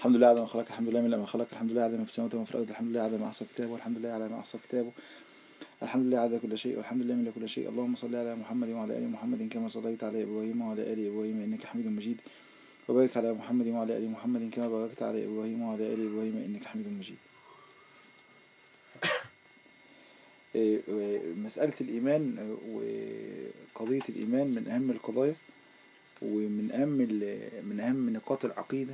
الحمد لله على ما خلق الحمد لله من ما خلق الحمد لله على ما في السماوات وما في الأرض الحمد لله على ما أحصى كتابه والحمد لله على ما أحصى كتابه الحمد لله على كل شيء والحمد لله من كل شيء اللهم صل على محمد وعلى آل محمد كما صليت على إبراهيم وعلى آل إبراهيم إنك حميد مجيد وبارك على محمد وعلى آل محمد كما باركت على إبراهيم وعلى آل إبراهيم إنك حميد مجيد مسألة الإيمان وقضية الإيمان من أهم القضايا ومن أهم من أهم نقاط العقيدة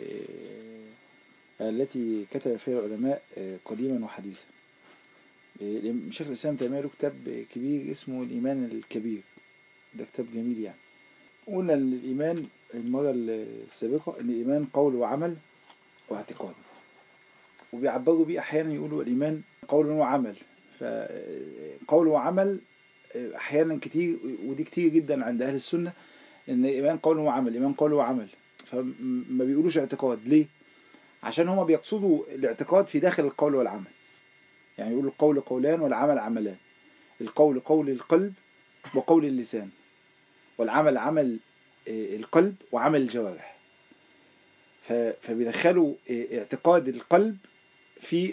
التي كتب فيها العلماء قديما وحديثا شيخ الإسلام تيمية له كتاب كبير اسمه الإيمان الكبير ده كتاب جميل يعني قلنا أن الإيمان المرة السابقة أن الإيمان قول وعمل واعتقاد وبيعبروا بيه أحيانا يقولوا الإيمان قول وعمل فقول وعمل أحيانا كتير ودي كتير جدا عند أهل السنة ان الايمان قول وعمل الايمان قول وعمل فما بيقولوش اعتقاد ليه عشان هما بيقصدوا الاعتقاد في داخل القول والعمل يعني يقولوا القول قولان والعمل عملان القول قول القلب وقول اللسان والعمل عمل القلب وعمل الجوارح فبيدخلوا اعتقاد القلب في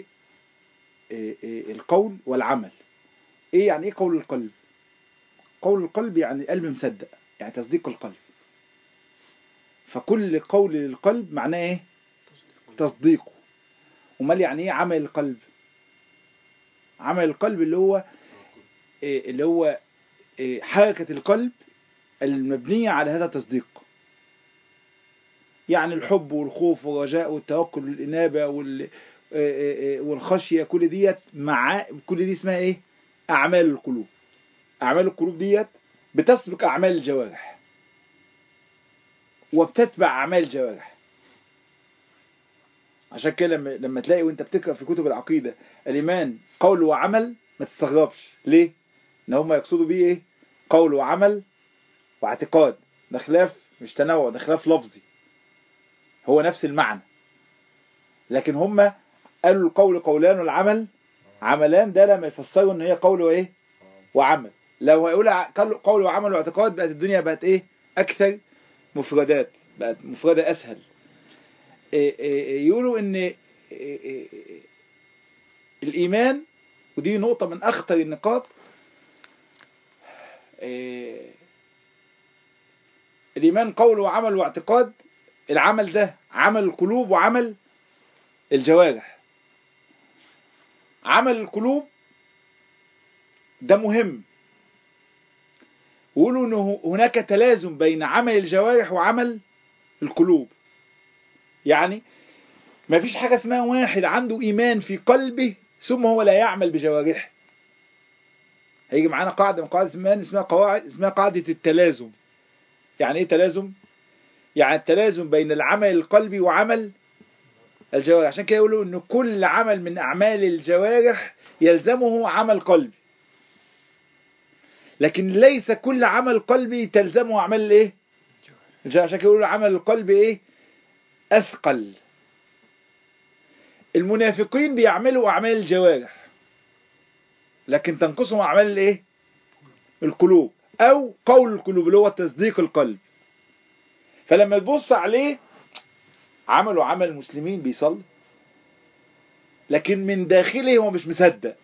القول والعمل ايه يعني ايه قول القلب قول القلب يعني قلب مصدق يعني تصديق القلب فكل قول للقلب معناه ايه تصديقه امال يعني ايه عمل القلب عمل القلب اللي هو إيه اللي هو إيه حركة القلب المبنية على هذا التصديق يعني الحب والخوف والرجاء والتوكل والإنابة وال والخشية كل ديت مع كل دي اسمها ايه أعمال القلوب أعمال القلوب ديت بتسبق أعمال الجوارح وبتتبع أعمال الجوارح عشان كده لما لما تلاقي وانت بتقرا في كتب العقيده الايمان قول وعمل ما تستغربش ليه ان هم يقصدوا بيه ايه قول وعمل واعتقاد ده خلاف مش تنوع ده خلاف لفظي هو نفس المعنى لكن هم قالوا القول قولان والعمل عملان ده لما يفسروا ان هي قول وايه وعمل لو هيقول قول وعمل واعتقاد بقت الدنيا بقت ايه اكثر مفردات بقت مفردة اسهل يقولوا ان الايمان ودي نقطة من اخطر النقاط الايمان قول وعمل واعتقاد العمل ده عمل القلوب وعمل الجوارح عمل القلوب ده مهم ويقولوا انه هناك تلازم بين عمل الجوارح وعمل القلوب يعني ما فيش حاجة اسمها واحد عنده ايمان في قلبه ثم هو لا يعمل بجوارحه هيجي معانا قاعدة من قواعد اسمها اسمها قواعد اسمها قاعدة التلازم يعني ايه تلازم يعني التلازم بين العمل القلبي وعمل الجوارح عشان كده يقولوا ان كل عمل من اعمال الجوارح يلزمه عمل قلبي لكن ليس كل عمل قلبي تلزمه اعمال الايه عشان كده يقولوا عمل القلب ايه اثقل المنافقين بيعملوا اعمال الجوارح لكن تنقصهم اعمال الايه القلوب او قول القلوب اللي هو تصديق القلب فلما تبص عليه عملوا عمل المسلمين بيصلي لكن من داخله هو مش مصدق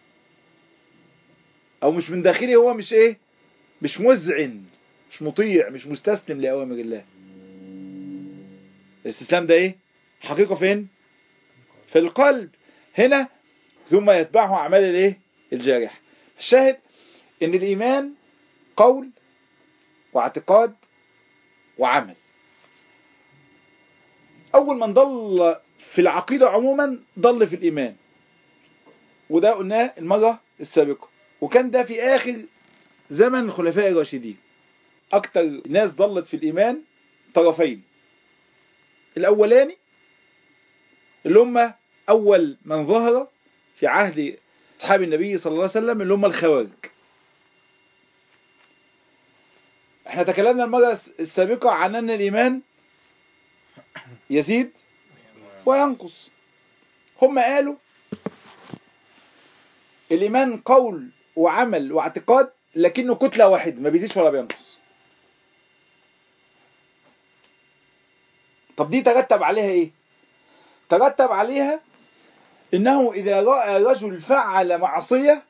او مش من داخله هو مش ايه مش مذعن مش مطيع مش مستسلم لأوامر الله الاستسلام ده ايه حقيقة فين في القلب هنا ثم يتبعه اعمال الايه الجارح الشاهد ان الايمان قول واعتقاد وعمل اول من ضل في العقيدة عموما ضل في الايمان وده قلناه المرة السابقة وكان ده في اخر زمن الخلفاء الراشدين اكتر ناس ضلت في الايمان طرفين الاولاني اللي هم اول من ظهر في عهد اصحاب النبي صلى الله عليه وسلم اللي هم الخوارج احنا تكلمنا المرة السابقة عن ان الايمان يزيد وينقص هم قالوا الايمان قول وعمل واعتقاد لكنه كتلة واحدة ما بيزيدش ولا بينقص طب دي ترتب عليها ايه ترتب عليها انه اذا رأى رجل فعل معصية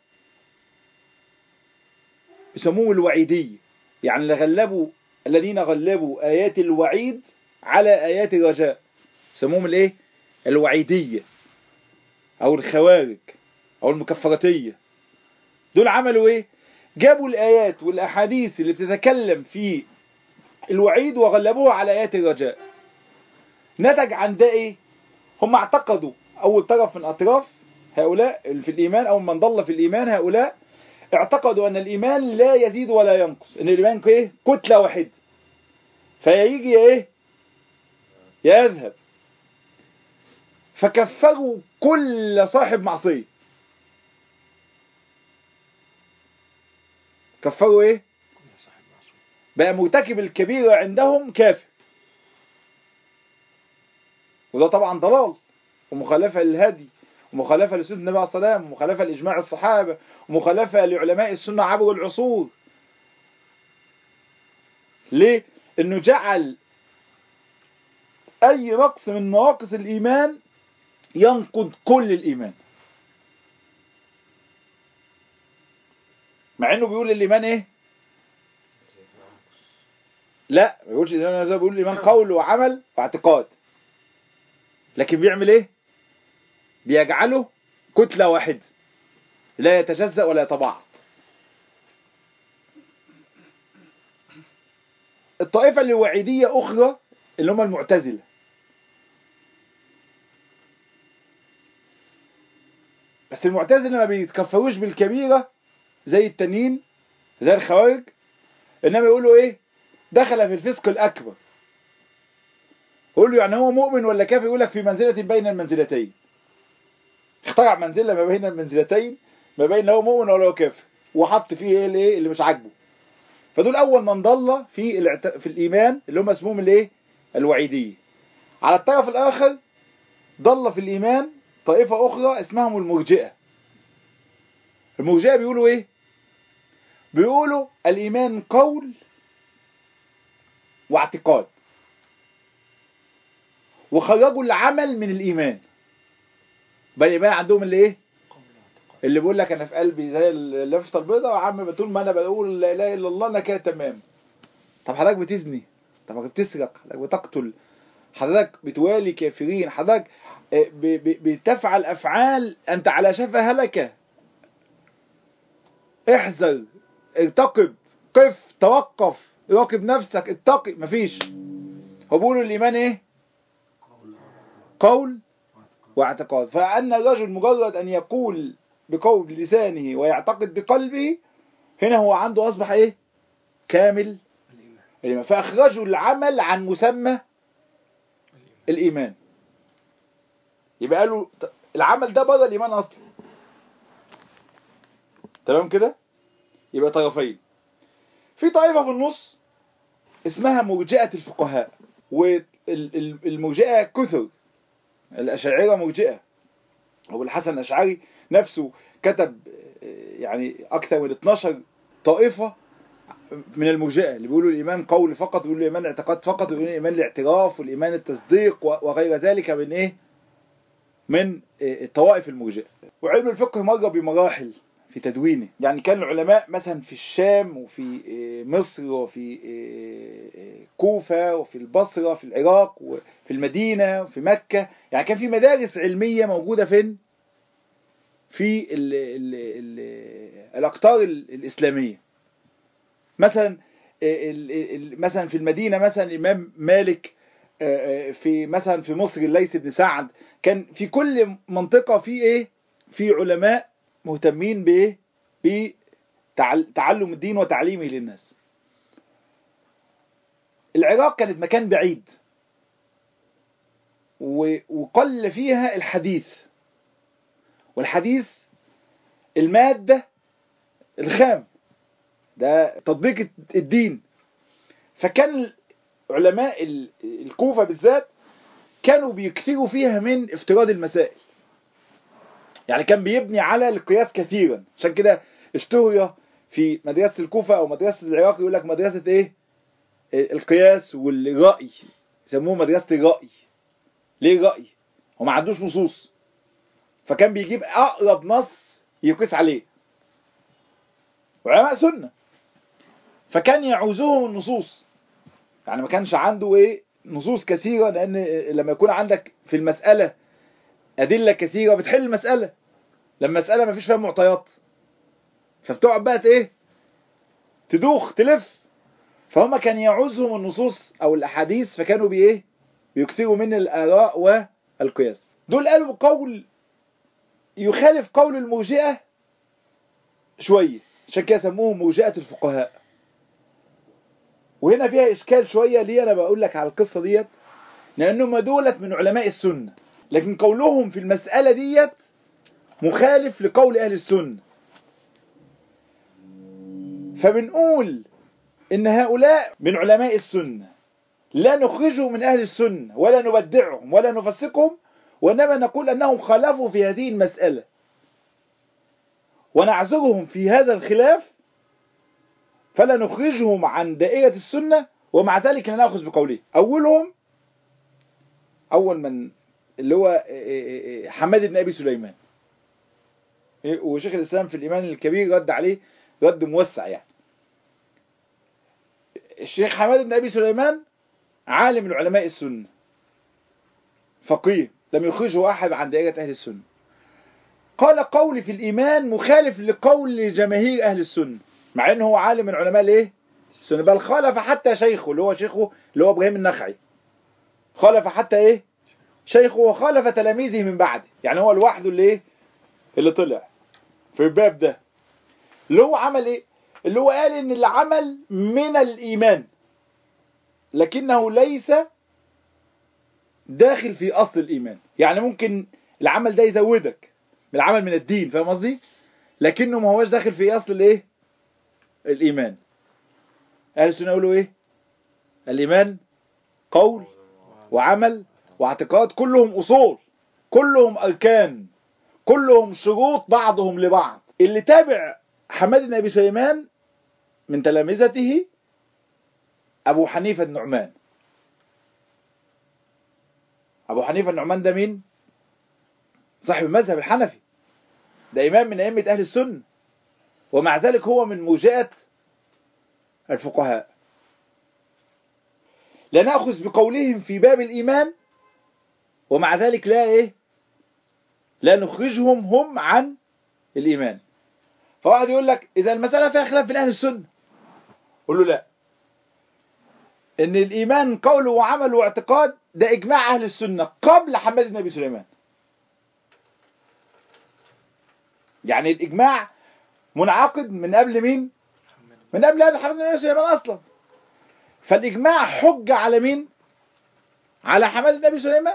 يسموه الوعيدية يعني اللي غلبوا الذين غلبوا آيات الوعيد على آيات الرجاء يسموهم الايه الوعيدية او الخوارج او المكفرتية دول عملوا ايه جابوا الآيات والأحاديث اللي بتتكلم في الوعيد وغلبوها على آيات الرجاء نتج عن ده ايه هم اعتقدوا اول طرف من اطراف هؤلاء في الايمان او من ضل في الايمان هؤلاء اعتقدوا ان الايمان لا يزيد ولا ينقص ان الايمان ايه كتله واحده فيجي ايه يذهب فكفروا كل صاحب معصيه كفروا ايه بقى مرتكب الكبيرة عندهم كافر وده طبعا ضلال ومخالفة للهدي ومخالفة لسنة النبي عليه الصلاة والسلام ومخالفة لإجماع الصحابة ومخالفة لعلماء السنة عبر العصور ليه؟ انه جعل اي نقص من نواقص الايمان ينقض كل الايمان مع انه بيقول الايمان ايه لا ما بيقولش الايمان زي بيقول الايمان قول وعمل واعتقاد لكن بيعمل ايه بيجعله كتلة واحدة لا يتجزأ ولا يتبعض الطائفة الوعيدية أخرى اللي هم المعتزلة بس المعتزلة ما بيتكفروش بالكبيرة زي التانيين زي الخوارج إنما يقولوا إيه دخل في الفسق الأكبر يقول له يعني هو مؤمن ولا كافر يقول لك في منزلة بين المنزلتين اخترع منزلة ما بين المنزلتين ما بين هو مؤمن ولا هو كافر وحط فيه ايه الايه اللي مش عاجبه فدول اول من ضل في الاعت... في الايمان اللي هم اسمهم الايه الوعيديه على الطرف الاخر ضل في الايمان طائفه اخرى اسمهم المرجئه المرجئه بيقولوا ايه بيقولوا الايمان قول واعتقاد وخرجوا العمل من الايمان بل الايمان عندهم اللي ايه اللي بيقول لك انا في قلبي زي اللفته البيضاء وعم طول ما انا بقول لا اله الا الله انا كده تمام طب حضرتك بتزني طب بتسرق حضرتك بتقتل حضرتك بتوالي كافرين حضرتك بتفعل افعال انت على شفا هلكه احذر ارتقب قف توقف راقب نفسك اتقي مفيش هو بيقولوا الايمان ايه قول واعتقاد فان الرجل مجرد ان يقول بقول لسانه ويعتقد بقلبه هنا هو عنده أصبح إيه كامل الإيمان فأخرجوا العمل عن مسمى الإيمان يبقى قالوا العمل ده بره الإيمان أصلا تمام كده يبقى طرفين في طائفة في النص اسمها مرجئة الفقهاء والمرجئة كثر الأشاعرة مرجئة أبو الحسن الأشعري نفسه كتب يعني أكثر من 12 طائفة من المرجئة اللي بيقولوا الإيمان قول فقط ويقولوا الإيمان اعتقاد فقط ويقولوا الإيمان الاعتراف والإيمان التصديق وغير ذلك من إيه من الطوائف المرجئة وعلم الفقه مر بمراحل في تدوينه يعني كان العلماء مثلا في الشام وفي مصر وفي كوفة وفي البصرة في العراق وفي المدينة وفي مكة يعني كان في مدارس علمية موجودة فين في ال ال ال الأقطار الإسلامية مثلا مثلا في المدينة مثلا الإمام مالك في مثلا في مصر الليث بن سعد كان في كل منطقة في إيه في علماء مهتمين بإيه بتعلم الدين وتعليمه للناس العراق كانت مكان بعيد وقل فيها الحديث والحديث المادة الخام ده تطبيق الدين فكان علماء الكوفة بالذات كانوا بيكثروا فيها من افتراض المسائل يعني كان بيبني على القياس كثيرا عشان كده اشتهر في مدرسة الكوفة او مدرسة العراق يقول لك مدرسة ايه القياس والرأي يسموه مدرسة الرأي ليه رأي وما عندوش نصوص فكان بيجيب اقرب نص يقيس عليه علماء سنة فكان يعوزهم النصوص يعني ما كانش عنده ايه نصوص كثيرة لان لما يكون عندك في المسألة ادلة كثيرة بتحل المسألة لما مسألة ما فيش فيها معطيات فبتقعد بقى ايه تدوخ تلف فهم كان يعوزهم النصوص او الاحاديث فكانوا بايه بيكثروا من الاراء والقياس دول قالوا قول يخالف قول المرجئه شويه عشان كده سموهم مرجئه الفقهاء وهنا فيها اشكال شويه ليه انا بقول لك على القصه ديت لانهم دولت من علماء السنه لكن قولهم في المساله ديت مخالف لقول اهل السنه فبنقول ان هؤلاء من علماء السنة لا نخرجهم من اهل السنة ولا نبدعهم ولا نفسقهم وانما نقول انهم خالفوا في هذه المسألة ونعذرهم في هذا الخلاف فلا نخرجهم عن دائرة السنة ومع ذلك لا نأخذ بقوله أولهم أول من اللي هو حماد بن أبي سليمان وشيخ الإسلام في الإيمان الكبير رد عليه رد موسع يعني الشيخ حماد بن أبي سليمان عالم من علماء السنة فقيه لم يخرجه أحد عن دائرة أهل السنة قال قولي في الإيمان مخالف لقول جماهير أهل السنة مع أنه هو عالم من علماء الايه السنة بل خالف حتى شيخه اللي هو شيخه اللي هو إبراهيم النخعي خالف حتى إيه شيخه وخالف تلاميذه من بعده يعني هو لوحده اللي إيه اللي طلع في الباب ده اللي هو عمل إيه اللي هو قال ان العمل من الايمان لكنه ليس داخل في اصل الايمان يعني ممكن العمل ده يزودك من العمل من الدين فاهم قصدي لكنه ما هوش داخل في اصل الايه الايمان اهل السنه يقولوا ايه الايمان قول وعمل واعتقاد كلهم اصول كلهم اركان كلهم شروط بعضهم لبعض اللي تابع حماد بن أبي سليمان من تلامذته أبو حنيفة النعمان أبو حنيفة النعمان ده مين؟ صاحب المذهب الحنفي ده إمام من أئمة أهل السنة ومع ذلك هو من موجئة الفقهاء لا نأخذ بقولهم في باب الإيمان ومع ذلك لا إيه لا نخرجهم هم عن الإيمان فواحد يقول لك إذا المسألة فيها خلاف بين أهل السنة قول له لا إن الإيمان قول وعمل واعتقاد ده إجماع أهل السنة قبل حماد بن أبي سليمان يعني الإجماع منعقد من قبل مين من قبل هذا حماد بن أبي سليمان أصلا فالإجماع حجة على مين على حماد بن أبي سليمان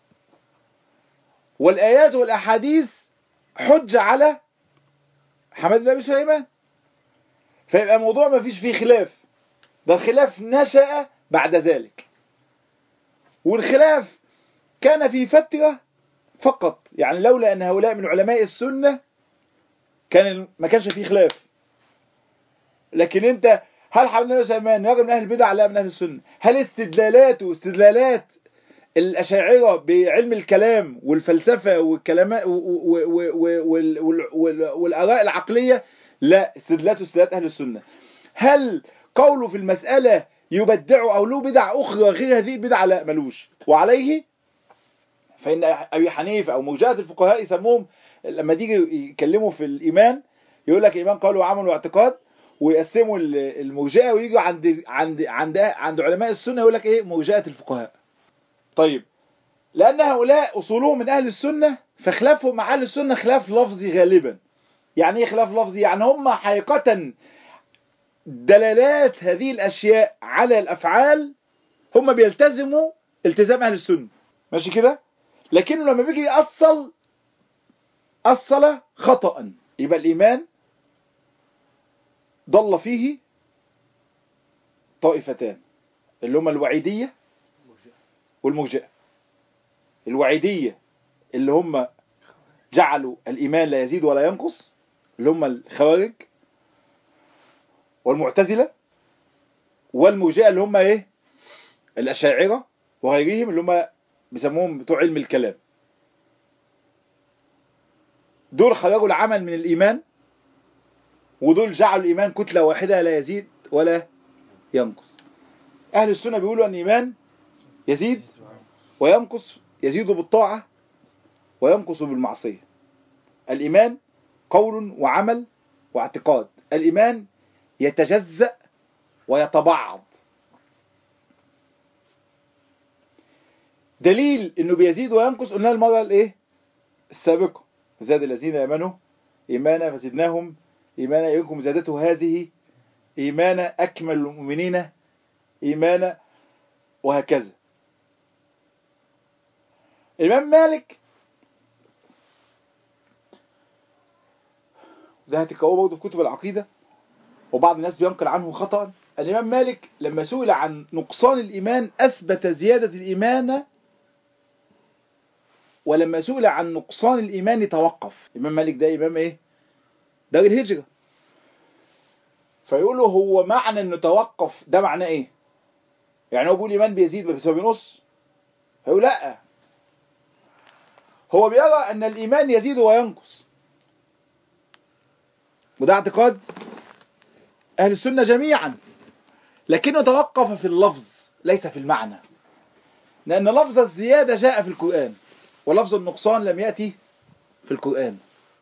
والآيات والأحاديث حجة على حماد بن أبي سليمان فيبقى الموضوع ما فيش فيه خلاف ده الخلاف نشأ بعد ذلك والخلاف كان في فترة فقط يعني لولا أن هؤلاء من علماء السنة كان ما كانش فيه خلاف لكن انت هل حماد بن أبي سليمان راجل من أهل البدع لا من أهل السنة هل استدلالاته استدلالات الأشاعرة بعلم الكلام والفلسفة والكلامات والآراء العقلية لا استدلالاته استدلالات أهل السنة هل قوله في المسألة يبدع أو له بدع أخرى غير هذه البدع لا ملوش وعليه فإن أبي حنيفة أو موجات الفقهاء يسموهم لما تيجي يكلموا في الإيمان يقول لك إيمان قول وعمل واعتقاد ويقسموا الموجئة ويجوا عند عند عند عند علماء السنة يقول لك إيه موجئة الفقهاء طيب لأن هؤلاء أصولهم من أهل السنة فخلافهم مع أهل السنة خلاف لفظي غالبا يعني إيه خلاف لفظي يعني هم حقيقة دلالات هذه الأشياء على الأفعال هم بيلتزموا التزام أهل السنة ماشي كده لكنه لما بيجي يأصل أصل خطأ يبقى الإيمان ضل فيه طائفتان اللي هم الوعيدية والمرجئة الوعيدية اللي هم جعلوا الإيمان لا يزيد ولا ينقص اللي هم الخوارج والمعتزلة والمرجئة اللي هم ايه الأشاعرة وغيرهم اللي هم بيسموهم بتوع علم الكلام دول خرجوا العمل من الإيمان ودول جعلوا الإيمان كتلة واحدة لا يزيد ولا ينقص أهل السنة بيقولوا أن الإيمان يزيد وينقص يزيد بالطاعة وينقص بالمعصية الإيمان قول وعمل واعتقاد الإيمان يتجزأ ويتبعض دليل انه بيزيد وينقص قلنا المرة الايه السابقة زاد الذين امنوا ايمانا فزدناهم ايمانا يمكن زادته هذه ايمانا اكمل المؤمنين ايمانا وهكذا الامام مالك ده هتقرأوه برضه في كتب العقيدة وبعض الناس بينقل عنه خطأ الإمام مالك لما سئل عن نقصان الإيمان أثبت زيادة الإيمان ولما سئل عن نقصان الإيمان توقف الإمام مالك ده إمام إيه؟ دار الهجرة فيقول له هو معنى إنه توقف ده معناه إيه؟ يعني هو بيقول الإيمان بيزيد بس هو بينقص فيقول لأ هو بيرى أن الإيمان يزيد وينقص وده اعتقاد أهل السنة جميعا لكنه توقف في اللفظ ليس في المعنى لأن لفظ الزيادة جاء في القرآن ولفظ النقصان لم يأتي في القرآن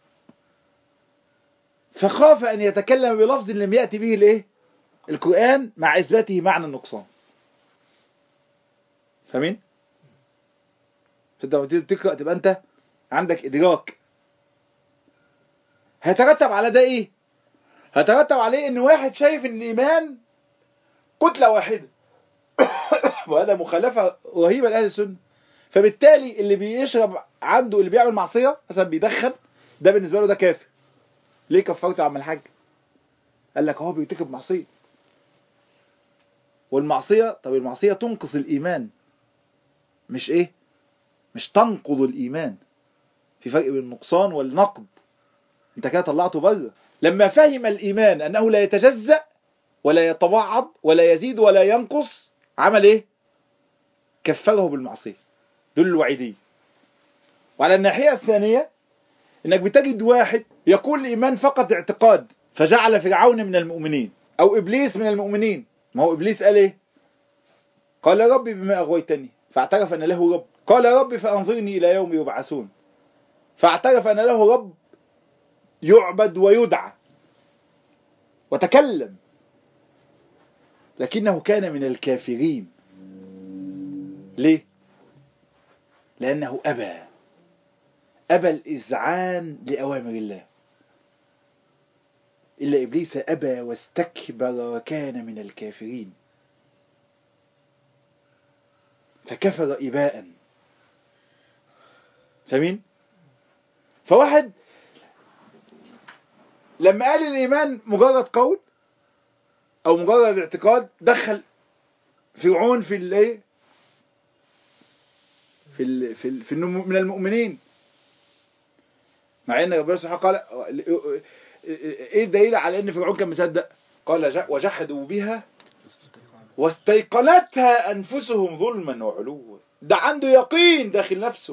فخاف أن يتكلم بلفظ لم يأتي به الايه القرآن مع إثباته معنى النقصان فاهمين؟ انت لما تيجي تقرأ تبقى أنت عندك إدراك هيترتب على ده إيه؟ هيترتب عليه إن واحد شايف إن الإيمان كتلة واحدة وهذا مخالفة رهيبة لأهل السنة فبالتالي اللي بيشرب عنده اللي بيعمل معصية مثلا بيدخن ده بالنسبة له ده كافر ليه كفرت يا عم الحاج قال لك هو بيرتكب معصية والمعصية طب المعصية تنقص الإيمان مش إيه مش تنقض الإيمان في فرق بين النقصان والنقد انت كده طلعته بره لما فهم الإيمان أنه لا يتجزأ ولا يتبعض ولا يزيد ولا ينقص عمل ايه كفره بالمعصية دول الوعيدية وعلى الناحية الثانية انك بتجد واحد يقول الإيمان فقط اعتقاد فجعل فرعون من المؤمنين أو إبليس من المؤمنين ما هو إبليس قال ايه قال يا ربي بما أغويتني فاعترف أن له رب قال يا ربي فأنظرني إلى يوم يبعثون فاعترف أن له رب يعبد ويدعى وتكلم لكنه كان من الكافرين ليه لأنه أبى أبى الإذعان لأوامر الله إلا إبليس أبى واستكبر وكان من الكافرين فكفر إباء فمين فواحد لما قال الإيمان مجرد قول او مجرد اعتقاد دخل فرعون في الايه في ال في, ال في النمو من المؤمنين مع ان ربنا سبحانه قال ايه الدليل على ان فرعون كان مصدق قال وجحدوا بها واستيقنتها انفسهم ظلما وعلوا ده عنده يقين داخل نفسه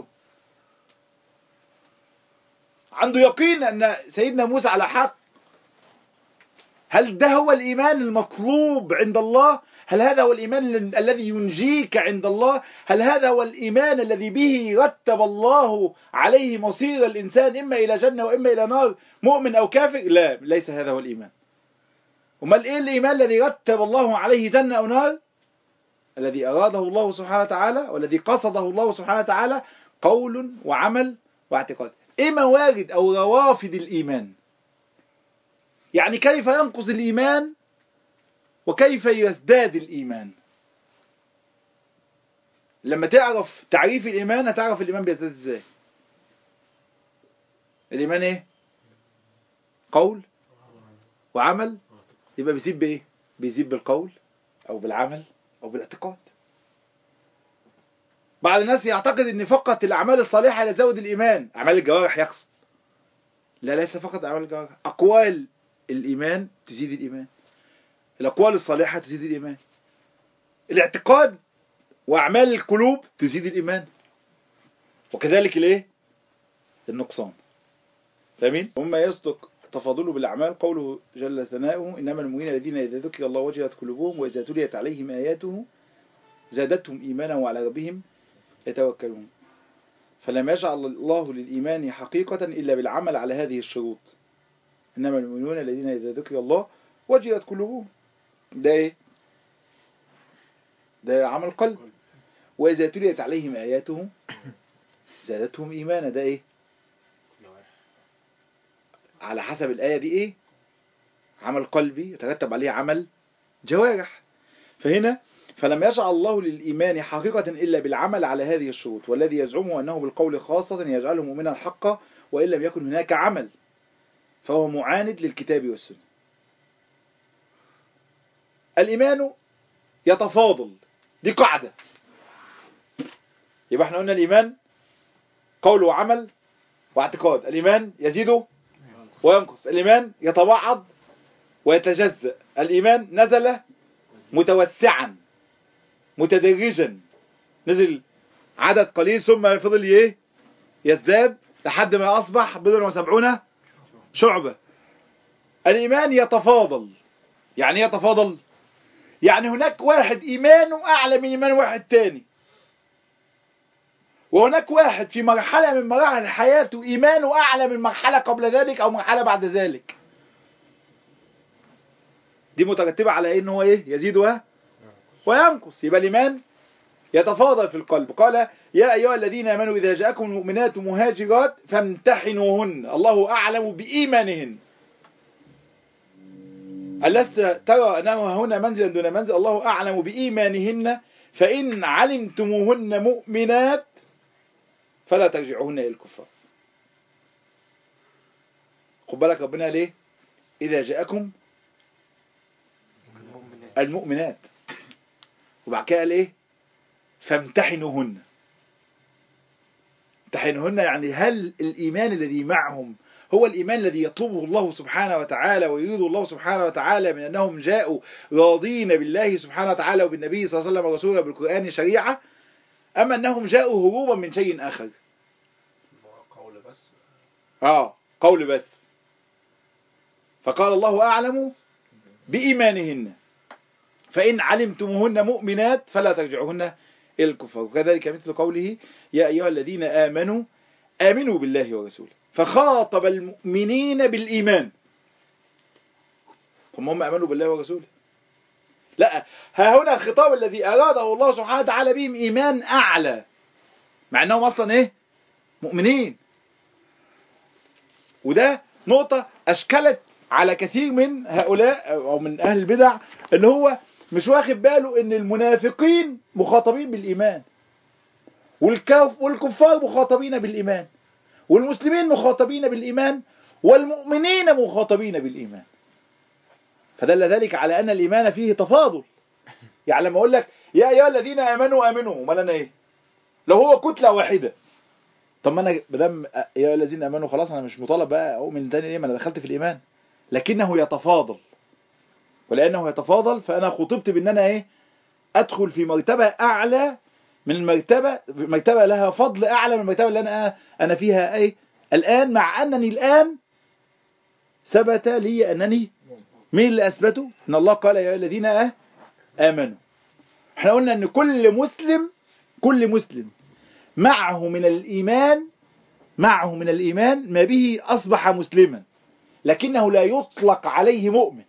عنده يقين ان سيدنا موسى على حق هل ده هو الإيمان المطلوب عند الله هل هذا هو الإيمان الذي ينجيك عند الله هل هذا هو الإيمان الذي به رتب الله عليه مصير الإنسان إما إلى جنة وإما إلى نار مؤمن أو كافر لا ليس هذا هو الإيمان وما إيه الإيمان الذي رتب الله عليه جنة أو نار الذي أراده الله سبحانه وتعالى والذي قصده الله سبحانه وتعالى قول وعمل واعتقاد إيه موارد أو روافد الإيمان يعني كيف ينقص الإيمان وكيف يزداد الإيمان لما تعرف تعريف الإيمان هتعرف الإيمان بيزداد إزاي الإيمان إيه قول وعمل يبقى بيزيد بإيه بيزيد بالقول أو بالعمل أو بالاعتقاد بعض الناس يعتقد ان فقط الأعمال الصالحة لا تزود الإيمان أعمال الجوارح يقصد لا ليس فقط أعمال الجوارح أقوال الإيمان تزيد الإيمان الأقوال الصالحة تزيد الإيمان الاعتقاد وأعمال القلوب تزيد الإيمان وكذلك الايه النقصان فاهمين ومما يصدق تفاضله بالأعمال قوله جل ثناؤه إنما المؤمنين الذين إذا ذكر الله وجلت قلوبهم وإذا تليت عليهم آياته زادتهم إيمانا وعلى ربهم يتوكلون فلم يجعل الله للإيمان حقيقة إلا بالعمل على هذه الشروط إنما المؤمنون الذين إذا ذكر الله وجلت قلوبهم ده إيه؟ ده عمل قلب وإذا تليت عليهم آياته زادتهم إيمانا ده إيه على حسب الآية دي إيه عمل قلبي يترتب عليه عمل جوارح فهنا فلم يجعل الله للإيمان حقيقة إلا بالعمل على هذه الشروط والذي يزعمه أنه بالقول خاصة يجعله مؤمنا حقا وإن لم يكن هناك عمل فهو معاند للكتاب والسنة الإيمان يتفاضل دي قاعدة يبقى احنا قلنا الإيمان قول وعمل واعتقاد الإيمان يزيد وينقص الإيمان يتبعض ويتجزأ الإيمان نزل متوسعا متدرجا نزل عدد قليل ثم فضل ايه يزداد لحد ما أصبح بضع وسبعون شعبة الإيمان يتفاضل يعني يتفاضل يعني هناك واحد إيمانه أعلى من إيمان واحد تاني وهناك واحد في مرحلة من مراحل حياته إيمانه أعلى من مرحلة قبل ذلك أو مرحلة بعد ذلك دي مترتبة على إن هو إيه يزيد و... وينقص يبقى الإيمان يتفاضل في القلب قال يا أيها الذين آمنوا إذا جاءكم المؤمنات مهاجرات فامتحنوهن الله أعلم بإيمانهن ألست ترى أنه هنا منزلا دون منزل الله أعلم بإيمانهن فإن علمتموهن مؤمنات فلا ترجعوهن إلى الكفار خد بالك ربنا ليه إذا جاءكم المؤمنات وبعد كده قال إيه فامتحنوهن امتحنوهن يعني هل الإيمان الذي معهم هو الإيمان الذي يطلبه الله سبحانه وتعالى ويريد الله سبحانه وتعالى من أنهم جاءوا راضين بالله سبحانه وتعالى وبالنبي صلى الله عليه وسلم ورسوله بالقرآن شريعة أما أنهم جاءوا هروبا من شيء آخر قول بس آه قول بس فقال الله أعلم بإيمانهن فإن علمتموهن مؤمنات فلا ترجعوهن إلى الكفار وكذلك مثل قوله يا أيها الذين آمنوا آمنوا بالله ورسوله فخاطب المؤمنين بالإيمان هم هم آمنوا بالله ورسوله لا ها هنا الخطاب الذي أراده الله سبحانه وتعالى بهم إيمان أعلى مع أنهم أصلا إيه مؤمنين وده نقطة أشكلت على كثير من هؤلاء أو من أهل البدع أن هو مش واخد باله أن المنافقين مخاطبين بالإيمان والكف والكفار مخاطبين بالإيمان والمسلمين مخاطبين بالإيمان والمؤمنين مخاطبين بالإيمان فدل ذلك على أن الإيمان فيه تفاضل يعني لما أقول لك يا أيها الذين آمنوا آمنوا ما لنا إيه لو هو كتلة واحدة طب ما أنا بدم يا أيها الذين آمنوا خلاص أنا مش مطالب بقى أؤمن تاني ليه ما أنا دخلت في الإيمان لكنه يتفاضل ولأنه يتفاضل فأنا خطبت بأن أنا إيه أدخل في مرتبة أعلى من المرتبة مرتبة لها فضل أعلى من المرتبة اللي أنا أنا فيها أي الآن مع أنني الآن ثبت لي أنني مين اللي أثبته إن الله قال يا الذين آمنوا احنا قلنا أن كل مسلم كل مسلم معه من الإيمان معه من الإيمان ما به أصبح مسلما لكنه لا يطلق عليه مؤمن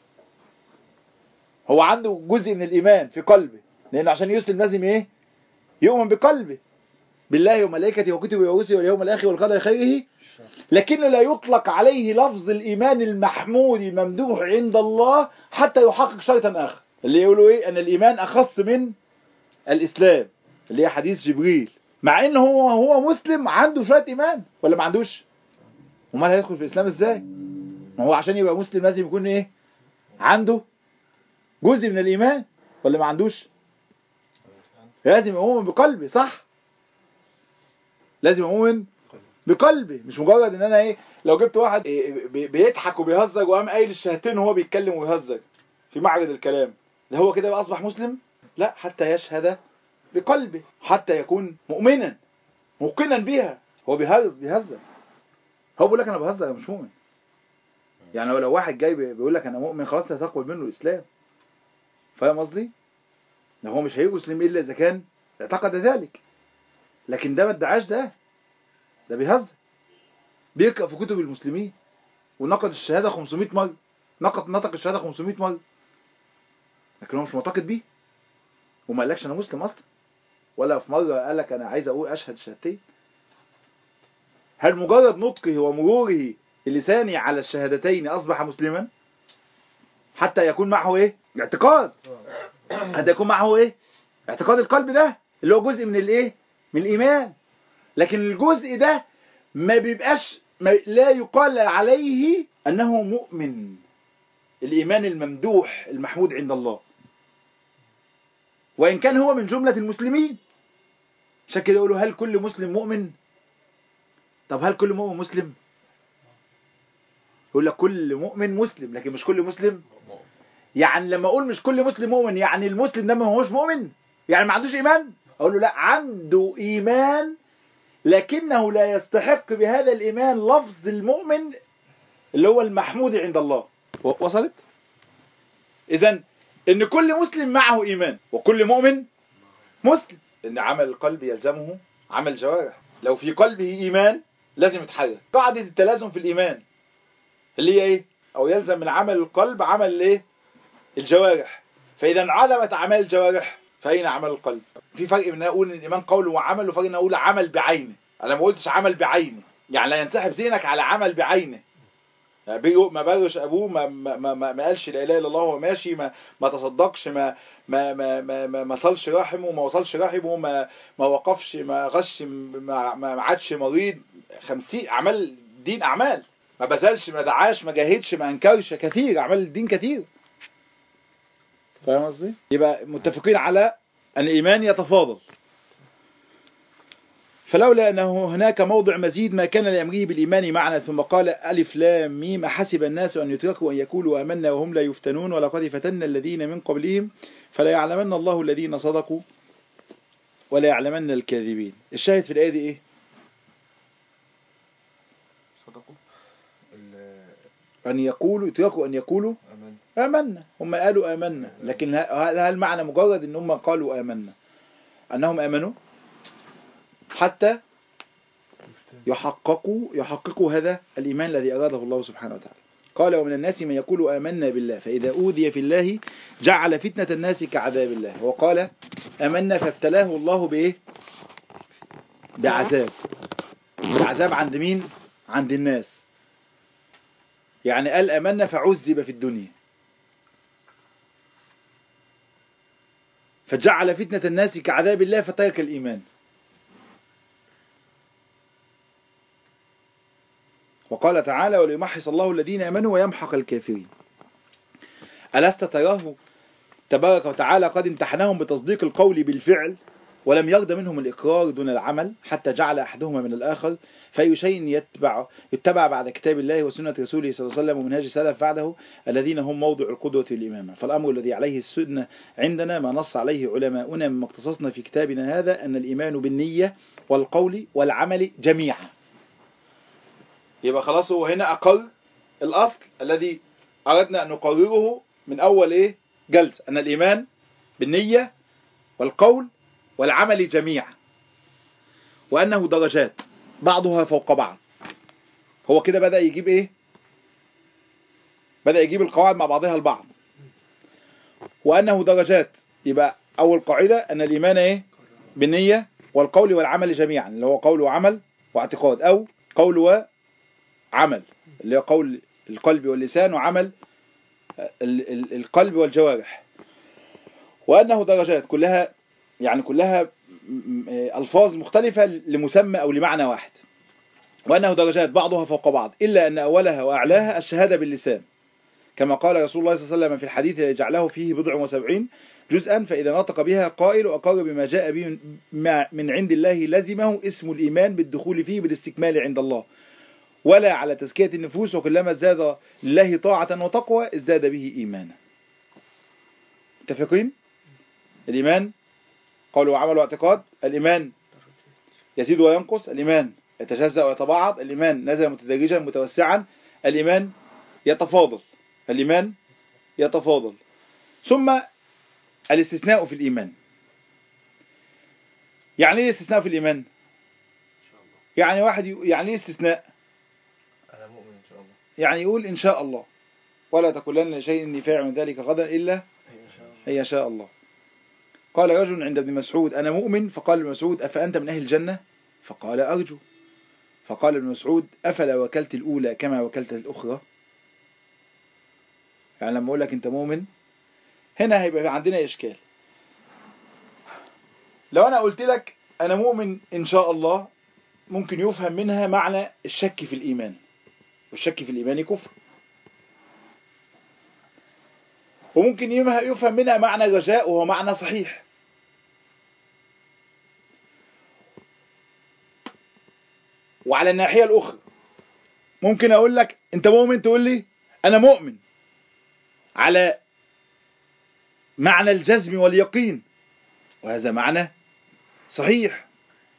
هو عنده جزء من الإيمان في قلبه لأنه عشان يسلم لازم إيه يؤمن بقلبه بالله وملائكته وكتبه ورسله واليوم الآخر والقدر خيره لكنه لا يطلق عليه لفظ الإيمان المحمود الممدوح عند الله حتى يحقق شرطا آخر اللي يقولوا إيه أن الإيمان أخص من الإسلام اللي هي حديث جبريل مع إنه هو هو مسلم عنده شوية إيمان ولا ما عندوش امال هيدخل في الإسلام إزاي ما هو عشان يبقى مسلم لازم يكون إيه عنده جزء من الإيمان ولا ما عندوش لازم يؤمن بقلبي صح لازم يؤمن بقلبي مش مجرد ان انا ايه لو جبت واحد إيه بي- بيضحك وبيهزر وقام قايل الشهادتين وهو بيتكلم ويهزر في معرض الكلام ده هو كده بقى اصبح مسلم لا حتى يشهد بقلبه حتى يكون مؤمنا موقنا بها هو بيهزر بيهزر هو بيقول لك انا بهزر انا مش مؤمن يعني لو واحد جاي بي- بيقول لك انا مؤمن خلاص انت هتقبل منه الاسلام فاهم قصدي ان هو مش هيسلم الا اذا كان اعتقد ذلك لكن ده ما ادعاش ده ده بيهزر بيقرأ في كتب المسلمين ونقد الشهادة 500 مرة نقد نطق الشهادة 500 مرة لكن هو مش معتقد بيه وما قالكش انا مسلم اصلا ولا في مرة قال لك انا عايز اقول اشهد شهادتين هل مجرد نطقه ومروره اللساني على الشهادتين اصبح مسلما حتى يكون معه ايه اعتقاد حتى يكون معه ايه اعتقاد القلب ده اللي هو جزء من الايه من الايمان لكن الجزء ده ما بيبقاش ما لا يقال عليه انه مؤمن الايمان الممدوح المحمود عند الله وان كان هو من جملة المسلمين عشان كده يقولوا هل كل مسلم مؤمن طب هل كل مؤمن مسلم يقول لك كل مؤمن مسلم لكن مش كل مسلم يعني لما اقول مش كل مسلم مؤمن يعني المسلم ده ما هوش مؤمن يعني ما عندوش ايمان اقول له لا عنده ايمان لكنه لا يستحق بهذا الايمان لفظ المؤمن اللي هو المحمود عند الله و- وصلت اذا ان كل مسلم معه ايمان وكل مؤمن مسلم ان عمل القلب يلزمه عمل الجوارح لو في قلبه ايمان لازم يتحرك قاعده التلازم في الايمان اللي هي ايه او يلزم من عمل القلب عمل الايه الجوارح فاذا انعدمت اعمال الجوارح فاين عمل القلب في فرق بين ان اقول ان الايمان قول وعمل وفرق ان اقول عمل بعينه انا ما قلتش عمل بعينه يعني لا ينسحب ذهنك على عمل بعينه يعني بيجو- ما برش ابوه ما ما ما, ما ما قالش لا اله الا الله وهو ماشي ما ما تصدقش ما ما ما ما ما, ما صلش رحمه ما وصلش رحمه ما ما وقفش ما غش ما ما ما عادش مريض خمسين اعمال دين اعمال ما بذلش ما دعاش ما جاهدش ما انكرش كثير اعمال الدين كثير فاهم قصدي يبقى متفقين على ان الايمان يتفاضل فلولا أنه هناك موضع مزيد ما كان لأمره بالإيمان معنى ثم قال ألف لام ميم حسب الناس أن يتركوا أن يقولوا آمنا وهم لا يفتنون ولقد فتنا الذين من قبلهم فلا يعلمن الله الذين صدقوا ولا يعلمن الكاذبين الشاهد في الآية دي إيه صدقوا أن يقولوا يتركوا أن يقولوا أمان آمنا هم قالوا آمنا لكن هل هل معنى مجرد أن هم قالوا آمنا أنهم آمنوا حتى يحققوا يحققوا هذا الإيمان الذي أراده الله سبحانه وتعالى قال ومن الناس من يقول آمنا بالله فإذا أوذي في الله جعل فتنة الناس كعذاب الله وقال آمنا فابتلاه الله بإيه بعذاب العذاب عند مين عند الناس يعني قال آمنا فعذب في الدنيا فجعل فتنة الناس كعذاب الله فترك الإيمان وقال تعالى وليمحص الله الذين امنوا ويمحق الكافرين ألست تراه تبارك وتعالى قد امتحنهم بتصديق القول بالفعل ولم يرد منهم الإقرار دون العمل حتى جعل أحدهما من الآخر فأي شيء يتبع يتبع بعد كتاب الله وسنة رسوله صلى الله عليه وسلم ومنهاج السلف بعده الذين هم موضع القدوة والإمامة فالأمر الذي عليه السنة عندنا ما نص عليه علماؤنا مما اختصصنا في كتابنا هذا أن الإيمان بالنية والقول والعمل جميعا يبقى خلاص هو هنا أقر الأصل الذي أردنا أن نقرره من أول إيه جلسة أن الإيمان بالنية والقول والعمل جميعا وأنه درجات بعضها فوق بعض هو كده بدأ يجيب إيه بدأ يجيب القواعد مع بعضها البعض وأنه درجات يبقى أول قاعدة أن الإيمان إيه بالنية والقول والعمل جميعا اللي هو قول وعمل واعتقاد أو قول وعمل اللي هو قول القلب واللسان وعمل ال- ال- القلب والجوارح وأنه درجات كلها يعني كلها م- م- ألفاظ مختلفة لمسمى أو لمعنى واحد وأنه درجات بعضها فوق بعض إلا أن أولها وأعلاها الشهادة باللسان كما قال رسول الله صلى الله عليه وسلم في الحديث الذي جعله فيه بضع وسبعين جزءا فإذا نطق بها قائل وأقر بما جاء به من- ما- من عند الله لزمه اسم الإيمان بالدخول فيه بالاستكمال عند الله ولا على تزكية النفوس وكلما ازداد لله طاعة وتقوى ازداد به إيمانا متفقين الإيمان قول وعمل واعتقاد الإيمان يزيد وينقص الإيمان يتجزأ ويتبعض الإيمان نزل متدرجا متوسعا الإيمان يتفاضل الإيمان يتفاضل ثم الاستثناء في الإيمان يعني ايه الاستثناء في الإيمان إن شاء الله يعني واحد ي- يعني ايه استثناء أنا مؤمن إن شاء الله يعني يقول إن شاء الله ولا تقولن لشيء إني فاعل ذلك غدا إلا إن شاء الله أن يشاء الله قال رجل عند ابن مسعود أنا مؤمن فقال ابن مسعود أفأنت من أهل الجنة فقال أرجو فقال ابن مسعود أفلا وكلت الأولى كما وكلت الأخرى يعني لما أقول لك أنت مؤمن هنا هيبقى عندنا إشكال لو أنا قلت لك أنا مؤمن إن شاء الله ممكن يفهم منها معنى الشك في الإيمان والشك في الإيمان كفر وممكن يمه- يفهم منها معنى رجاء وهو معنى صحيح وعلى الناحية الأخرى ممكن أقول لك أنت مؤمن تقول لي أنا مؤمن على معنى الجزم واليقين وهذا معنى صحيح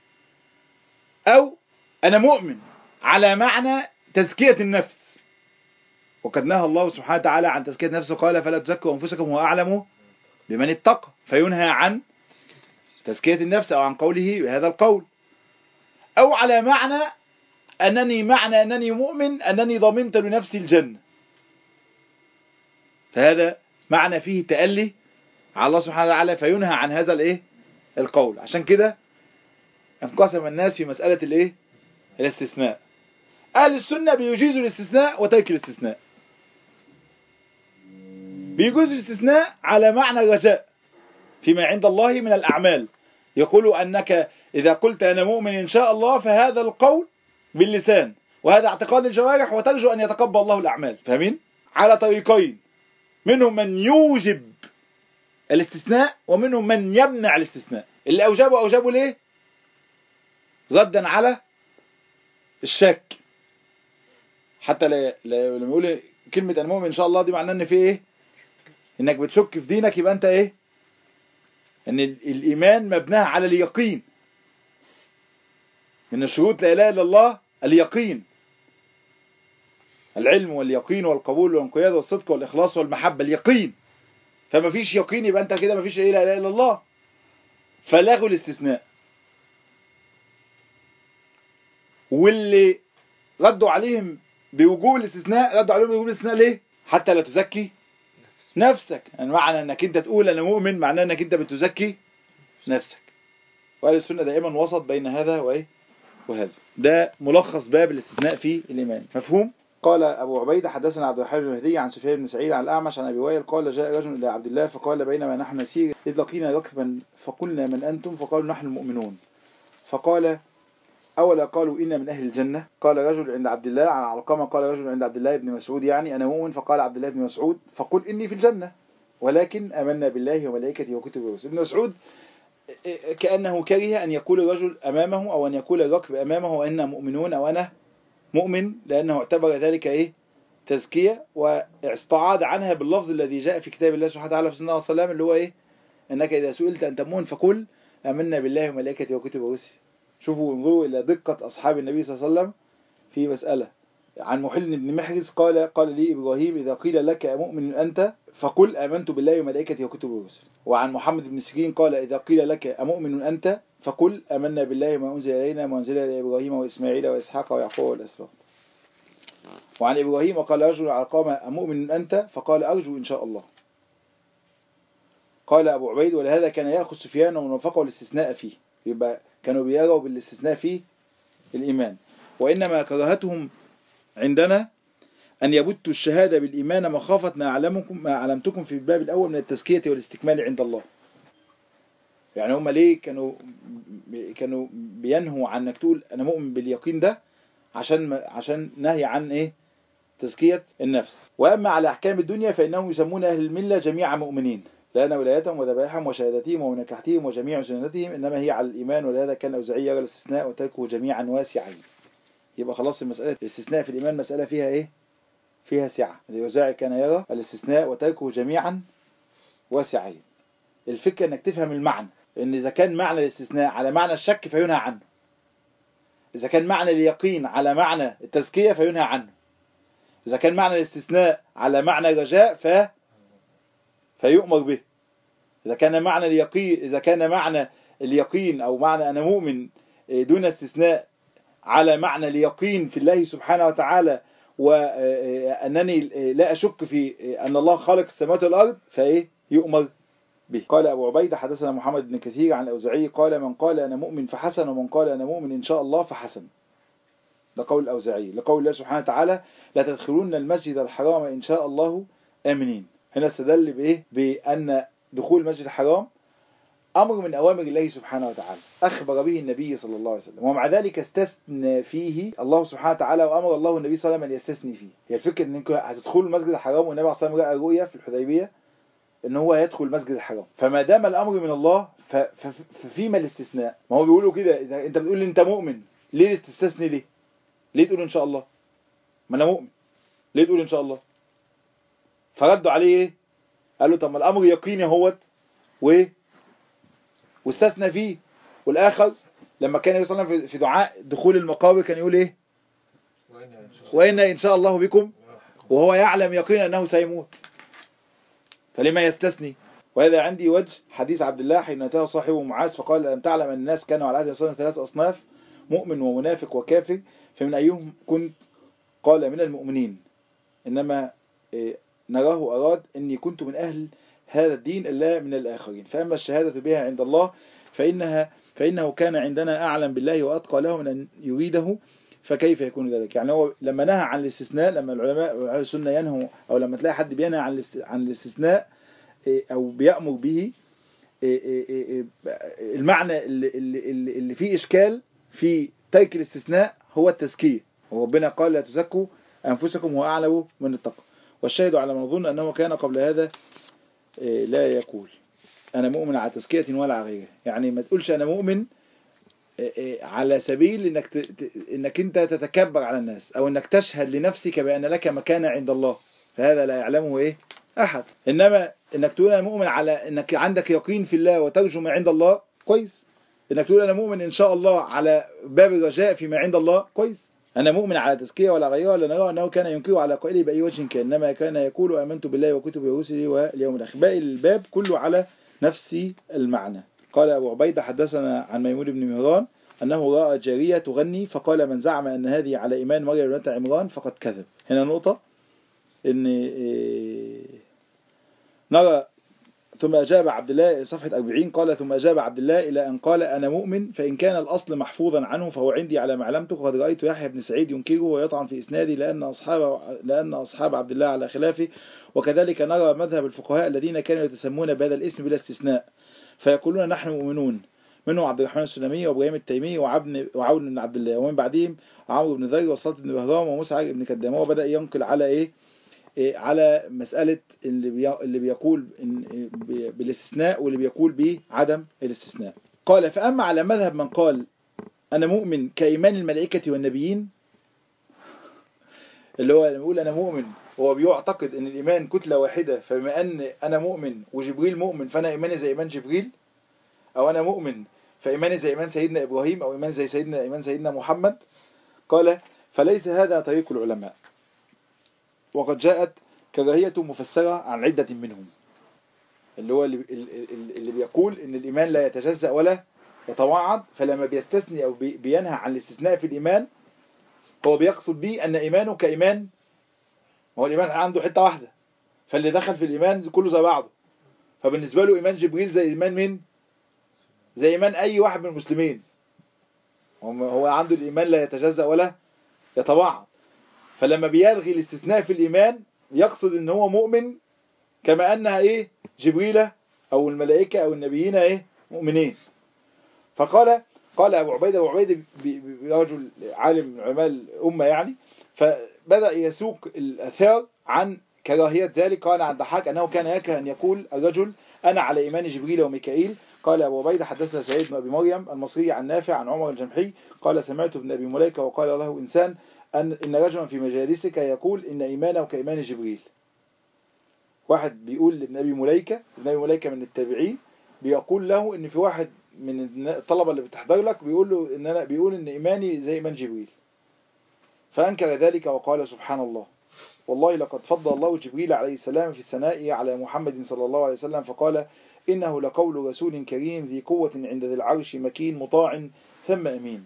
أو أنا مؤمن على معنى تزكية النفس وقد نهى الله سبحانه وتعالى عن تزكية نفسه قال فلا تزكوا أنفسكم هو أعلم بمن اتقى فينهى عن تزكية النفس أو عن قوله بهذا القول أو على معنى أنني معنى أنني مؤمن أنني ضمنت لنفسي الجنة فهذا معنى فيه تألي على الله سبحانه وتعالى فينهى عن هذا الايه القول عشان كده انقسم الناس في مسألة الايه الاستثناء أهل السنة بيجيزوا الاستثناء وترك الاستثناء بيجوز الاستثناء على معنى الرجاء فيما عند الله من الأعمال يقول أنك إذا قلت أنا مؤمن إن شاء الله فهذا القول باللسان وهذا اعتقاد الجوارح وترجو أن يتقبل الله الأعمال فاهمين؟ على طريقين منهم من يوجب الاستثناء ومنهم من يمنع الاستثناء اللي أوجبه أوجبه ليه؟ ردا على الشك حتى لا لا- لما يقول كلمة أنا مؤمن إن شاء الله دي معناه إن في إيه؟ إنك بتشك في دينك يبقى أنت إيه؟ إن ال- الإيمان مبناه على اليقين من الشروط لا إله إلا الله اليقين العلم واليقين والقبول والانقياد والصدق والإخلاص والمحبة اليقين فما فيش يقين يبقى أنت كده ما فيش إيه لا إله إلا الله فلغوا الاستثناء واللي ردوا عليهم بوجوب الاستثناء ردوا عليهم بوجوب الاستثناء ليه حتى لا تزكي نفسك يعني معنى انك انت تقول انا مؤمن معناه انك انت بتزكي نفسك واهل السنه دائما وسط بين هذا وايه وهذا ده ملخص باب الاستثناء في الايمان مفهوم قال ابو عبيده حدثنا عبد الحليم المهدي عن سفيان بن سعيد عن الاعمش عن ابي وائل قال جاء رجل الى عبد الله فقال بينما نحن نسير اذ لقينا ركبا فقلنا من انتم فقالوا نحن المؤمنون فقال أولا قالوا إن من أهل الجنة قال رجل عند عبد الله عن علقمة قال رجل عند عبد الله بن مسعود يعني أنا مؤمن فقال عبد الله بن مسعود فقل إني في الجنة ولكن آمنا بالله وملائكته وكتبه ورسله ابن مسعود كأنه كره أن يقول الرجل أمامه أو أن يقول الركب أمامه أننا مؤمنون أو أنا مؤمن لأنه اعتبر ذلك إيه تزكية واستعاد عنها باللفظ الذي جاء في كتاب الله سبحانه وتعالى في سنة والسلام اللي هو إيه أنك إذا سئلت أن تمون فقل آمنا بالله وملائكته وكتبه ورسله شوفوا انظروا إلى دقة أصحاب النبي صلى الله عليه وسلم في مسألة عن محل بن محرز قال قال لي إبراهيم إذا قيل لك مؤمن أنت فقل آمنت بالله وملائكته وكتبه ورسله وعن محمد بن سيرين قال إذا قيل لك أمؤمن أنت فقل آمنا بالله وما أنزل إلينا وما أنزل إلى إبراهيم وإسماعيل وإسحاق ويعقوب والأسباط وعن إبراهيم قال رجل على قام أمؤمن أنت فقال أرجو إن شاء الله قال أبو عبيد ولهذا كان يأخذ سفيان ومن وفقه الاستثناء فيه يبقى كانوا بيروا بالاستثناء في الإيمان وإنما كراهتهم عندنا أن يبتوا الشهادة بالإيمان مخافة ما علمكم ما علمتكم في الباب الأول من التزكية والاستكمال عند الله يعني هم ليه كانوا كانوا بينهوا عن انك تقول انا مؤمن باليقين ده عشان عشان نهي عن ايه تزكية النفس واما على احكام الدنيا فانهم يسمون اهل الملة جميعا مؤمنين لأن ولايتهم وذبائحهم وشهادتهم ومنكحتهم وجميع سنتهم إنما هي على الإيمان ولهذا كان الأوزعي يرى الاستثناء وتركه جميعا واسعين يبقى خلاص المسألة الاستثناء في الإيمان مسألة فيها إيه فيها سعة الأوزاعي كان يرى الاستثناء وتركه جميعا واسعين الفكرة انك تفهم المعنى ان اذا كان معنى الاستثناء على معنى الشك فينهى عنه إذا كان معنى اليقين على معنى التزكية فينهى عنه إذا كان معنى الاستثناء على معنى الرجاء ف فيؤمر به إذا كان معنى اليقين إذا كان معنى اليقين أو معنى أنا مؤمن دون استثناء على معنى اليقين في الله سبحانه وتعالى وأنني لا أشك في أن الله خالق السماوات والأرض فإيه يؤمر به قال أبو عبيدة حدثنا محمد بن كثير عن الأوزعي قال من قال أنا مؤمن فحسن ومن قال أنا مؤمن إن شاء الله فحسن ده قول الأوزعي لقول الله سبحانه وتعالى لا تدخلون المسجد الحرام إن شاء الله آمنين هنا استدل بإيه بأن دخول المسجد الحرام أمر من أوامر الله سبحانه وتعالى أخبر به النبي صلى الله عليه وسلم ومع ذلك استثنى فيه الله سبحانه وتعالى وأمر الله النبي صلى الله عليه وسلم أن يستثني فيه هي الفكرة أنكم هتدخلوا المسجد الحرام والنبي صلى الله عليه وسلم رأى رؤية في الحديبية ان هو يدخل المسجد الحرام فما دام الامر من الله ففيما الاستثناء ما هو بيقولوا كده اذا انت بتقول انت مؤمن ليه تستثني ليه ليه تقول ان شاء الله ما انا مؤمن ليه تقول ان شاء الله فردوا عليه ايه قالوا طب ما الامر يقيني اهوت و واستثنى فيه والاخر لما كان النبي صلى الله عليه وسلم في دعاء دخول المقابر كان يقول ايه وإن إن شاء الله بكم وهو يعلم يقينا أنه سيموت فلما يستثني وهذا عندي وجه حديث عبد الله حين أتاه صاحبه معاذ فقال ألم تعلم أن الناس كانوا على عهد رسول ثلاث أصناف مؤمن ومنافق وكافر فمن أيهم كنت قال من المؤمنين إنما نراه أراد أني كنت من أهل هذا الدين إلا من الآخرين فأما الشهادة بها عند الله فإنها فإنه كان عندنا أعلم بالله وأتقى له من أن يريده فكيف يكون ذلك يعني هو لما نهى عن الاستثناء لما العلماء أهل السنة ينهوا أو لما تلاقي حد بينهى عن عن الاستثناء أو بيأمر به المعنى اللي, اللي, اللي فيه إشكال في ترك الاستثناء هو التزكية وربنا قال لا تزكوا أنفسكم هو أعلم من التقوى والشاهد على ما نظن أنه كان قبل هذا لا يقول أنا مؤمن على تزكية ولا على غيره يعني ما تقولش أنا مؤمن على سبيل انك ت... انك انت تتكبر على الناس او انك تشهد لنفسك بان لك مكانة عند الله فهذا لا يعلمه ايه احد انما انك تقول انا مؤمن على انك عندك يقين في الله وترجو ما عند الله كويس انك تقول انا مؤمن ان شاء الله على باب الرجاء فيما عند الله كويس انا مؤمن على تزكيه ولا غيره ولا نرى انه كان ينكر على قائله باي وجه كان انما كان يقول امنت بالله وكتبه ورسله واليوم الاخر باقي الباب كله على نفس المعنى قال أبو عبيدة حدثنا عن ميمون بن مهران أنه رأى جارية تغني فقال من زعم أن هذه على إيمان مريم بنت عمران فقد كذب هنا نقطة إن نرى ثم أجاب عبد الله صفحة 40 قال ثم أجاب عبد الله إلى أن قال أنا مؤمن فإن كان الأصل محفوظا عنه فهو عندي على ما علمته وقد رأيت يحيى بن سعيد ينكره ويطعن في إسنادي لأن أصحاب لأن أصحاب عبد الله على خلافه وكذلك نرى مذهب الفقهاء الذين كانوا يتسمون بهذا الاسم بلا استثناء فيقولون نحن مؤمنون منهم عبد الرحمن السلمي وابراهيم التيمي وعبن وعون بن عبد الله ومن بعدهم عمرو بن ذر وصلت بن بهرام ومسعد بن كدام هو بدأ ينقل على ايه, إيه على مسألة اللي بي اللي بيقول إن بالاستثناء واللي بيقول بعدم الاستثناء قال فأما على مذهب من قال أنا مؤمن كإيمان الملائكة والنبيين اللي هو بيقول أنا مؤمن هو بيعتقد ان الايمان كتلة واحدة فبما ان انا مؤمن وجبريل مؤمن فانا ايماني زي ايمان جبريل او انا مؤمن فايماني زي ايمان سيدنا ابراهيم او ايمان زي سيدنا ايمان سيدنا محمد قال فليس هذا طريق العلماء وقد جاءت كراهية مفسرة عن عدة منهم اللي هو اللي, اللي بيقول ان الايمان لا يتجزأ ولا يتوعد فلما بيستثني او بينهى عن الاستثناء في الايمان هو بيقصد به ان ايمانه كايمان هو الإيمان عنده حتة واحدة فاللي دخل في الإيمان كله زي بعضه فبالنسبة له إيمان جبريل زي إيمان مين زي إيمان أي واحد من المسلمين هو عنده الإيمان لا يتجزأ ولا يتبعض فلما بيلغي الاستثناء في الإيمان يقصد إن هو مؤمن كما أنها إيه جبريل أو الملائكة أو النبيين إيه مؤمنين فقال قال أبو عبيدة أبو عبيدة رجل عالم من علماء الأمة يعني فبدأ يسوق الأثار عن كراهية ذلك قال عن ضحاك أنه كان يكره أن يقول الرجل أنا على إيمان جبريل وميكائيل قال أبو عبيدة حدثنا سعيد بن أبي مريم المصري عن نافع عن عمر الجمحي قال سمعت ابن أبي مليكة وقال له إنسان أن إن رجلا في مجالسك يقول إن إيمانه كإيمان جبريل واحد بيقول لابن أبي مليكة ابن أبي مليكة من التابعين بيقول له إن في واحد من الطلبة اللي بتحضر لك بيقول له ان انا بيقول ان ايماني زي ايمان جبريل فانكر ذلك وقال سبحان الله والله لقد فضل الله جبريل عليه السلام في الثناء على محمد صلى الله عليه وسلم فقال إنه لقول رسول كريم ذي قوة عند ذي العرش مكين مطاع ثم أمين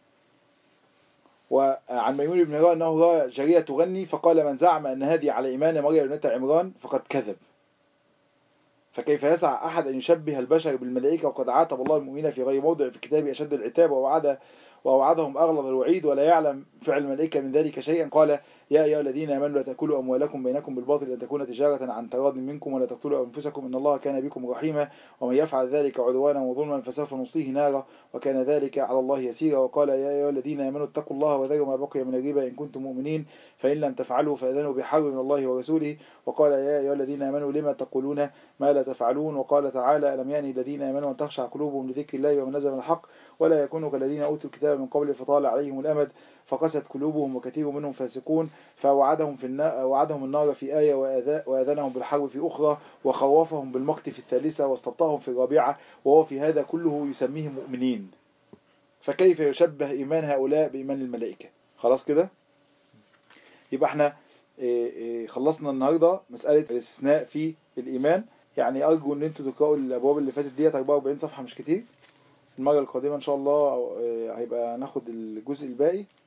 وعن ميمون بن هران أنه رأى جارية تغني فقال من زعم أن هذه على إيمان مريم بنت عمران فقد كذب فكيف يسع أحد أن يشبه البشر بالملائكة وقد عاتب الله المؤمنين في غير موضع في الكتاب أشد العتاب ووعد وأوعدهم أغلظ الوعيد ولا يعلم فعل الملائكة من ذلك شيئا قال يا أيها الذين آمنوا لا تأكلوا أموالكم بينكم بالباطل أن تكون تجارة عن تراض منكم ولا تقتلوا أنفسكم إن الله كان بكم رحيما ومن يفعل ذلك عدوانا وظلما فسوف نصيه نارا وكان ذلك على الله يسيرا وقال يا أيها الذين آمنوا اتقوا الله وذروا ما بقي من الربا إن كنتم مؤمنين فإن لم تفعلوا فأذنوا بحرب من الله ورسوله وقال يا أيها الذين آمنوا لما تقولون ما لا تفعلون وقال تعالى ألم يعني الذين آمنوا أن تخشع قلوبهم لذكر الله ومن نزل الحق ولا يكونوا كالذين أوتوا الكتاب من قبل فطال عليهم الأمد فقست قلوبهم وكثير منهم فاسقون فوعدهم في النار وعدهم النار في آية وآذنهم بالحرب في أخرى وخوفهم بالمقت في الثالثة واستبطاهم في الرابعة وهو في هذا كله يسميهم مؤمنين فكيف يشبه إيمان هؤلاء بإيمان الملائكة خلاص كده يبقى احنا خلصنا النهاردة مسألة الاستثناء في الإيمان يعني أرجو أن انتوا تقرأوا الأبواب اللي فاتت ديت 44 صفحة مش كتير المرة القادمة إن شاء الله هيبقى ناخد الجزء الباقي